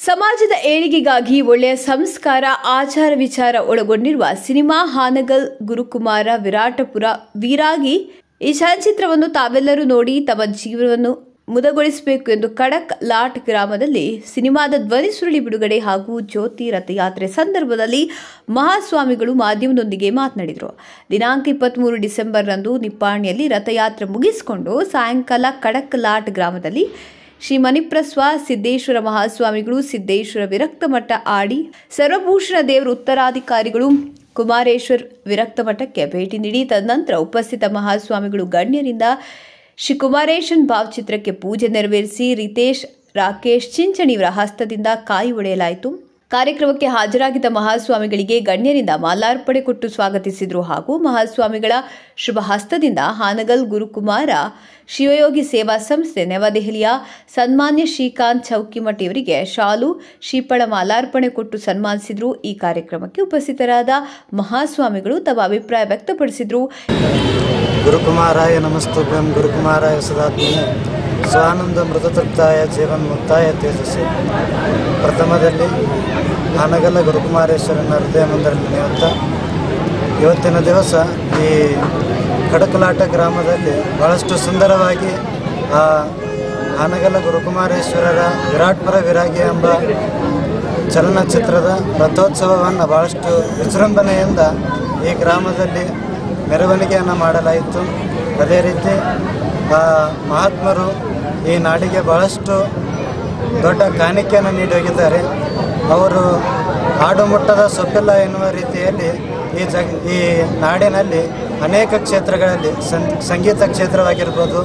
ಸಮಾಜದ ಏಳಿಗೆಗಾಗಿ ಒಳ್ಳೆಯ ಸಂಸ್ಕಾರ ಆಚಾರ ವಿಚಾರ ಒಳಗೊಂಡಿರುವ ಸಿನಿಮಾ ಹಾನಗಲ್ ಗುರುಕುಮಾರ ವಿರಾಟಪುರ ವೀರಾಗಿ ಈ ಚಲನಚಿತ್ರವನ್ನು ತಾವೆಲ್ಲರೂ ನೋಡಿ ತಮ್ಮ ಜೀವನವನ್ನು ಮುದಗೊಳಿಸಬೇಕು ಎಂದು ಖಡಕ್ ಲಾಟ್ ಗ್ರಾಮದಲ್ಲಿ ಸಿನಿಮಾದ ಧ್ವನಿ ಸುರುಳಿ ಬಿಡುಗಡೆ ಹಾಗೂ ಜ್ಯೋತಿ ರಥಯಾತ್ರೆ ಸಂದರ್ಭದಲ್ಲಿ ಮಹಾಸ್ವಾಮಿಗಳು ಮಾಧ್ಯಮದೊಂದಿಗೆ ಮಾತನಾಡಿದರು ದಿನಾಂಕ ಇಪ್ಪತ್ತ್ಮೂರು ಡಿಸೆಂಬರ್ರಂದು ನಿಪ್ಪಾಣಿಯಲ್ಲಿ ರಥಯಾತ್ರೆ ಮುಗಿಸಿಕೊಂಡು ಸಾಯಂಕಾಲ ಖಡಕ್ ಲಾಟ್ ಗ್ರಾಮದಲ್ಲಿ ಶ್ರೀ ಮಣಿಪ್ರಸ್ವ ಸಿದ್ದೇಶ್ವರ ಮಹಾಸ್ವಾಮಿಗಳು ಸಿದ್ದೇಶ್ವರ ವಿರಕ್ತ ಮಠ ಆಡಿ ಸರ್ವಭೂಷಣ ದೇವರ ಉತ್ತರಾಧಿಕಾರಿಗಳು ಕುಮಾರೇಶ್ವರ್ ವಿರಕ್ತ ಮಠಕ್ಕೆ ಭೇಟಿ ನೀಡಿ ತದನಂತರ ಉಪಸ್ಥಿತ ಮಹಾಸ್ವಾಮಿಗಳು ಗಣ್ಯರಿಂದ ಶ್ರೀ ಕುಮಾರೇಶನ್ ಭಾವಚಿತ್ರಕ್ಕೆ ಪೂಜೆ ನೆರವೇರಿಸಿ ರಿತೇಶ್ ರಾಕೇಶ್ ಚಿಂಚಣಿಯವರ ಹಸ್ತದಿಂದ ಕಾಯಿ ಒಡೆಯಲಾಯಿತು ಕಾರ್ಯಕ್ರಮಕ್ಕೆ ಹಾಜರಾಗಿದ್ದ ಮಹಾಸ್ವಾಮಿಗಳಿಗೆ ಗಣ್ಯರಿಂದ ಮಾಲಾರ್ಪಣೆ ಕೊಟ್ಟು ಸ್ವಾಗತಿಸಿದರು ಹಾಗೂ ಮಹಾಸ್ವಾಮಿಗಳ ಶುಭ ಹಸ್ತದಿಂದ ಹಾನಗಲ್ ಗುರುಕುಮಾರ ಶಿವಯೋಗಿ ಸೇವಾ ಸಂಸ್ಥೆ ನವದೆಹಲಿಯ ಸನ್ಮಾನ್ಯ ಶ್ರೀಕಾಂತ್ ಚೌಕಿಮಠ್ ಇವರಿಗೆ ಶಾಲು ಶ್ರೀಫಳ ಮಾಲಾರ್ಪಣೆ ಕೊಟ್ಟು ಸನ್ಮಾನಿಸಿದರು ಈ ಕಾರ್ಯಕ್ರಮಕ್ಕೆ ಉಪಸ್ಥಿತರಾದ ಮಹಾಸ್ವಾಮಿಗಳು ತಮ್ಮ ಅಭಿಪ್ರಾಯ ವ್ಯಕ್ತಪಡಿಸಿದರು ಗುರುಕುಮಾರಾಯ ನಮಸ್ತುಭ್ಯಂ ಗುರುಕುಮಾರಾಯ ಸದಾತ್ಮನೆ ಸ್ವಾನಂದ ಮೃತತೃಪ್ತಾಯ ಜೀವನ್ಮುಕ್ತಾಯ ತೇಜಸ್ವಿ ಪ್ರಥಮದಲ್ಲಿ ಆನಗಲ್ಲ ಗುರುಕುಮಾರೇಶ್ವರನ ಹೃದಯ ಮಂದಿರ ನೆನೆಯುತ್ತಾ ಇವತ್ತಿನ ದಿವಸ ಈ ಕಡಕಲಾಟ ಗ್ರಾಮದಲ್ಲಿ ಬಹಳಷ್ಟು ಸುಂದರವಾಗಿ ಆ ಆನಗಲ್ಲ ಗುರುಕುಮಾರೇಶ್ವರರ ವಿರಾಟ್ಪುರ ವಿರಾಗಿ ಎಂಬ ಚಲನಚಿತ್ರದ ರಥೋತ್ಸವವನ್ನು ಬಹಳಷ್ಟು ವಿಜೃಂಭಣೆಯಿಂದ ಈ ಗ್ರಾಮದಲ್ಲಿ ಮೆರವಣಿಗೆಯನ್ನು ಮಾಡಲಾಯಿತು ಅದೇ ರೀತಿ ಆ ಮಹಾತ್ಮರು ಈ ನಾಡಿಗೆ ಬಹಳಷ್ಟು ದೊಡ್ಡ ಕಾಣಿಕೆಯನ್ನು ನೀಡಿ ಹೋಗಿದ್ದಾರೆ ಅವರು ಆಡುಮುಟ್ಟದ ಸೊಪ್ಪಿಲ್ಲ ಎನ್ನುವ ರೀತಿಯಲ್ಲಿ ಈ ಜಗ ಈ ನಾಡಿನಲ್ಲಿ ಅನೇಕ ಕ್ಷೇತ್ರಗಳಲ್ಲಿ ಸಂ- ಸಂಗೀತ ಕ್ಷೇತ್ರವಾಗಿರ್ಬೋದು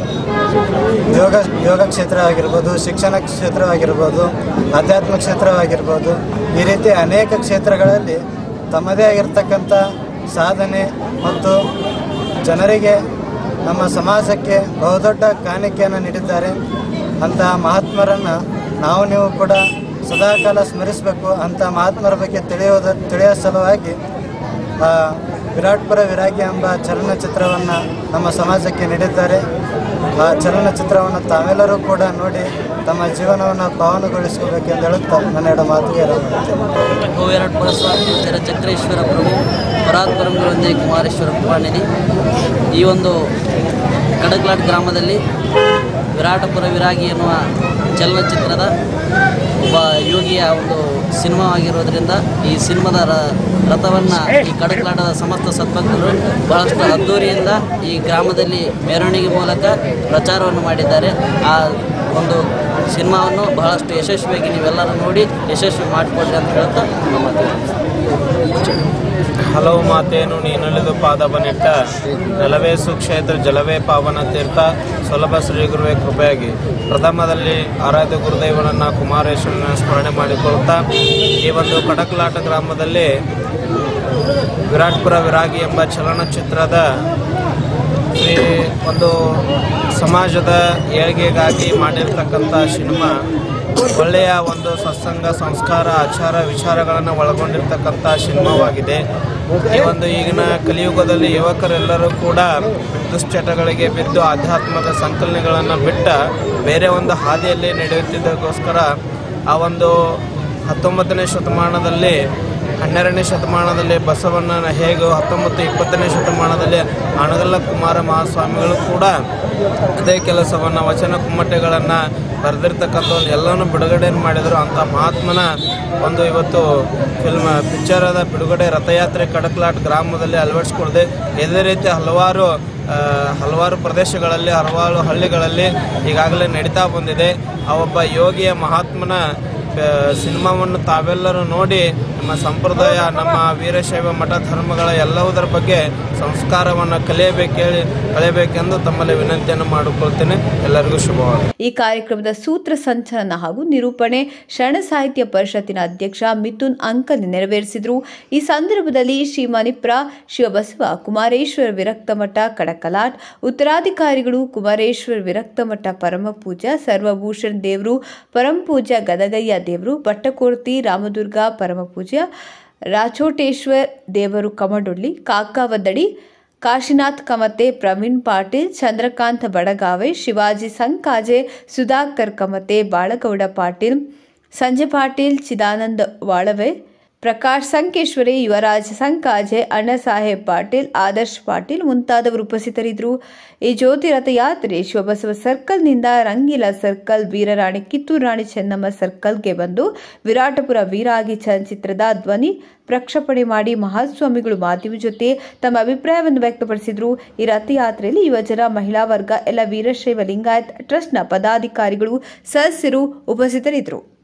ಯೋಗ ಯೋಗ ಕ್ಷೇತ್ರ ಆಗಿರ್ಬೋದು ಶಿಕ್ಷಣ ಕ್ಷೇತ್ರವಾಗಿರ್ಬೋದು ಆಧ್ಯಾತ್ಮ ಕ್ಷೇತ್ರವಾಗಿರ್ಬೋದು ಈ ರೀತಿ ಅನೇಕ ಕ್ಷೇತ್ರಗಳಲ್ಲಿ ತಮ್ಮದೇ ಆಗಿರ್ತಕ್ಕಂಥ ಸಾಧನೆ ಮತ್ತು ಜನರಿಗೆ ನಮ್ಮ ಸಮಾಜಕ್ಕೆ ಬಹುದೊಡ್ಡ ಕಾಣಿಕೆಯನ್ನು ನೀಡಿದ್ದಾರೆ ಅಂಥ ಮಹಾತ್ಮರನ್ನು ನಾವು ನೀವು ಕೂಡ ಸದಾಕಾಲ ಸ್ಮರಿಸಬೇಕು ಅಂಥ ಮಹಾತ್ಮರ ಬಗ್ಗೆ ತಿಳಿಯೋದ ತಿಳಿಯೋ ಸಲುವಾಗಿ ಆ, ವಿರಾಟ್ಪುರ ವಿರಾಗಿ ಎಂಬ ಚಲನಚಿತ್ರವನ್ನು ನಮ್ಮ ಸಮಾಜಕ್ಕೆ ನೀಡಿದ್ದಾರೆ ಆ ಚಲನಚಿತ್ರವನ್ನು ತಾವೆಲ್ಲರೂ ಕೂಡ ನೋಡಿ ತಮ್ಮ ಜೀವನವನ್ನು ಪಾವನಗೊಳಿಸಬೇಕೆಂದು ಹೇಳುತ್ತಾ ನನ್ನ ಎರಡು ಮಾತಿಗೆ ವಿರಾಮ ನೀಡುತ್ತೇನೆ. ಗೋವಿರಾಟ್ಪುರ ಸ್ವಾಮಿ ಚಕ್ರೇಶ್ವರ ಪ್ರಭು ಪರಾತ್ಪರಂಗಳೊಂದಿಗೆ ಕುಮಾರೇಶ್ವರ ಕೃಪಾನಿಧಿ ಈ ಒಂದು ಕಡಕ್ಲಾಟ್ ಗ್ರಾಮದಲ್ಲಿ ವಿರಾಟಪುರ ವಿರಾಗಿ ಎನ್ನುವ ಚಲನಚಿತ್ರದ ಒಬ್ಬ ಯೋಗಿಯ ಒಂದು ಸಿನಿಮಾ ಆಗಿರೋದ್ರಿಂದ ಈ ಸಿನಿಮಾದ ರ- ರಥವನ್ನು ಈ ಕಡಕ್ಲಾಟದ ಸಮಸ್ತ ಸದ್ಭಕ್ತರು ಬಹಳಷ್ಟು ಅದ್ದೂರಿಯಿಂದ ಈ ಗ್ರಾಮದಲ್ಲಿ ಮೆರವಣಿಗೆ ಮೂಲಕ ಪ್ರಚಾರವನ್ನು ಮಾಡಿದ್ದಾರೆ ಆ ಒಂದು ಸಿನಿಮಾವನ್ನು ಬಹಳಷ್ಟು ಯಶಸ್ವಿಯಾಗಿ ನೀವೆಲ್ಲರೂ ನೋಡಿ ಯಶಸ್ವಿ ಮಾಡಿಕೊಡ್ರಿ ಅಂತ ಹೇಳ್ತಾ ನಮ್ಮ ಮಾತು ಹಲವು ಮಾತೇನು ನೀನಳಿದು ಪಾದವನಿಟ್ಟ ನೆಲವೇ ಸುಕ್ಷೇತ್ರ ಜಲವೇ ಪಾವನ ತೀರ್ಥ ಸುಲಭ ಶ್ರೀ ಗುರುವೇ ಕೃಪೆಯಾಗಿ ಪ್ರಥಮದಲ್ಲಿ ಆರಾಧ್ಯ ಗುರುದೇವನನ್ನು ಕುಮಾರೇಶ್ವರನ ಸ್ಮರಣೆ ಮಾಡಿಕೊಳ್ಳುತ್ತಾ ಈ ಒಂದು ಕಡಕಲಾಟ ಗ್ರಾಮದಲ್ಲಿ ವಿರಾಟ್ಪುರ ವಿರಾಗಿ ಎಂಬ ಚಲನಚಿತ್ರದ ಈ ಒಂದು ಸಮಾಜದ ಏಳಿಗೆಗಾಗಿ ಮಾಡಿರ್ತಕ್ಕಂಥ ಸಿನಿಮಾ ಒಳ್ಳೆಯ ಒಂದು ಸತ್ಸಂಗ ಸಂಸ್ಕಾರ ಆಚಾರ ವಿಚಾರಗಳನ್ನು ಒಳಗೊಂಡಿರ್ತಕ್ಕಂಥ ಸಿನಿಮಾವಾಗಿದೆ ಈ ಒಂದು ಈಗಿನ ಕಲಿಯುಗದಲ್ಲಿ ಯುವಕರೆಲ್ಲರೂ ಕೂಡ ದುಶ್ಚಟಗಳಿಗೆ ಬಿದ್ದು ಆಧ್ಯಾತ್ಮದ ಸಂಕಲನಗಳನ್ನು ಬಿಟ್ಟ ಬೇರೆ ಒಂದು ಹಾದಿಯಲ್ಲಿ ನಡೆಯುತ್ತಿದ್ದಕ್ಕೋಸ್ಕರ ಆ ಒಂದು ಹತ್ತೊಂಬತ್ತನೇ ಶತಮಾನದಲ್ಲಿ ಹನ್ನೆರಡನೇ ಶತಮಾನದಲ್ಲಿ ಬಸವಣ್ಣನ ಹೇಗೆ ಹತ್ತೊಂಬತ್ತು ಇಪ್ಪತ್ತನೇ ಶತಮಾನದಲ್ಲಿ ಅಣಗಲ್ಲ ಕುಮಾರ ಮಹಾಸ್ವಾಮಿಗಳು ಕೂಡ ಅದೇ ಕೆಲಸವನ್ನು ವಚನ ಕುಮ್ಮಟೆಗಳನ್ನು ಬರೆದಿರ್ತಕ್ಕಂಥ ಒಂದು ಎಲ್ಲನೂ ಬಿಡುಗಡೆ ಮಾಡಿದರು ಅಂಥ ಮಹಾತ್ಮನ ಒಂದು ಇವತ್ತು ಫಿಲ್ಮ್ ಪಿಕ್ಚರದ ಬಿಡುಗಡೆ ರಥಯಾತ್ರೆ ಕಡಕ್ಲಾಟ್ ಗ್ರಾಮದಲ್ಲಿ ಅಳವಡಿಸ್ಕೊಳ್ದೆ ಇದೇ ರೀತಿ ಹಲವಾರು ಆ, ಹಲವಾರು ಪ್ರದೇಶಗಳಲ್ಲಿ ಹಲವಾರು ಹಳ್ಳಿಗಳಲ್ಲಿ ಈಗಾಗಲೇ ನಡೀತಾ ಬಂದಿದೆ ಆ ಒಬ್ಬ ಯೋಗಿಯ ಮಹಾತ್ಮನ ಆ, ಸಿನಿಮಾವನ್ನು ತಾವೆಲ್ಲರೂ ನೋಡಿ ನಮ್ಮ ಸಂಪ್ರದಾಯ ನಮ್ಮ ವೀರಶೈವ ಮಠ ಧರ್ಮಗಳ ಎಲ್ಲವುದರ ಬಗ್ಗೆ ಸಂಸ್ಕಾರವನ್ನು ಕಲಿಯಬೇಕೇಳಿ ಕಲಿಯಬೇಕೆಂದು ತಮ್ಮಲ್ಲಿ ವಿನಂತಿಯನ್ನು ಮಾಡಿಕೊಳ್ತೇನೆ ಎಲ್ಲರಿಗೂ ಶುಭವಾಗಲಿ ಈ ಕಾರ್ಯಕ್ರಮದ ಸೂತ್ರ ಸಂಚಲನ ಹಾಗೂ ನಿರೂಪಣೆ ಶರಣ ಸಾಹಿತ್ಯ ಪರಿಷತ್ತಿನ ಅಧ್ಯಕ್ಷ ಮಿಥುನ್ ಅಂಕಲ್ ನೆರವೇರಿಸಿದರು ಈ ಸಂದರ್ಭದಲ್ಲಿ ಶ್ರೀ ಮಣಿಪ್ರ ಶಿವಬಸವ ಕುಮಾರೇಶ್ವರ ವಿರಕ್ತ ಮಠ ಕಡಕಲಾಟ್ ಉತ್ತರಾಧಿಕಾರಿಗಳು ಕುಮಾರೇಶ್ವರ ವಿರಕ್ತ ಮಠ ಪರಮ ಪೂಜ ಸರ್ವಭೂಷಣ್ ದೇವರು ಪರಮ ಪೂಜ ಗದಗಯ್ಯ ದೇವರು ಬಟ್ಟಕೋರ್ತಿ ರಾಮದುರ್ಗ ಪರಮ ಪೂಜ್ಯ ರಾಚೋಟೇಶ್ವರ್ ದೇವರು ಕಮಡೊಳ್ಳಿ ಕಾಕಾವದಡಿ ಕಾಶಿನಾಥ್ ಕಮತೆ ಪ್ರವೀಣ್ ಪಾಟೀಲ್ ಚಂದ್ರಕಾಂತ್ ಬಡಗಾವೆ ಶಿವಾಜಿ ಸಂಕಾಜೆ ಸುಧಾಕರ್ ಕಮತೆ ಬಾಳಗೌಡ ಪಾಟೀಲ್ ಸಂಜಯ್ ಪಾಟೀಲ್ ಚಿದಾನಂದ್ ವಾಳವೆ ಪ್ರಕಾಶ್ ಸಂಕೇಶ್ವರಿ ಯುವರಾಜ್ ಸಂಕಾಜೆ ಅಣ್ಣಸಾಹೇಬ್ ಪಾಟೀಲ್ ಆದರ್ಶ್ ಪಾಟೀಲ್ ಮುಂತಾದವರು ಉಪಸ್ಥಿತರಿದ್ದರು ಈ ಜ್ಯೋತಿ ರಥಯಾತ್ರೆ ಶಿವಬಸವ ಸರ್ಕಲ್ನಿಂದ ರಂಗೀಲ ಸರ್ಕಲ್ ವೀರರಾಣಿ ಕಿತ್ತೂರು ರಾಣಿ ಚೆನ್ನಮ್ಮ ಸರ್ಕಲ್ಗೆ ಬಂದು ವಿರಾಟಪುರ ವೀರಾಗಿ ಚಲನಚಿತ್ರದ ಧ್ವನಿ ಪ್ರಕ್ಷೇಪಣೆ ಮಾಡಿ ಮಹಾಸ್ವಾಮಿಗಳು ಮಾಧ್ಯಮ ಜೊತೆ ತಮ್ಮ ಅಭಿಪ್ರಾಯವನ್ನು ವ್ಯಕ್ತಪಡಿಸಿದರು ಈ ರಥಯಾತ್ರೆಯಲ್ಲಿ ಯುವಜನ ಮಹಿಳಾ ವರ್ಗ ಎಲ್ಲ ವೀರಶೈವ ಲಿಂಗಾಯತ್ ಟ್ರಸ್ಟ್ನ ಪದಾಧಿಕಾರಿಗಳು ಸದಸ್ಯರು ಉಪಸ್ಥಿತರಿದ್ದರು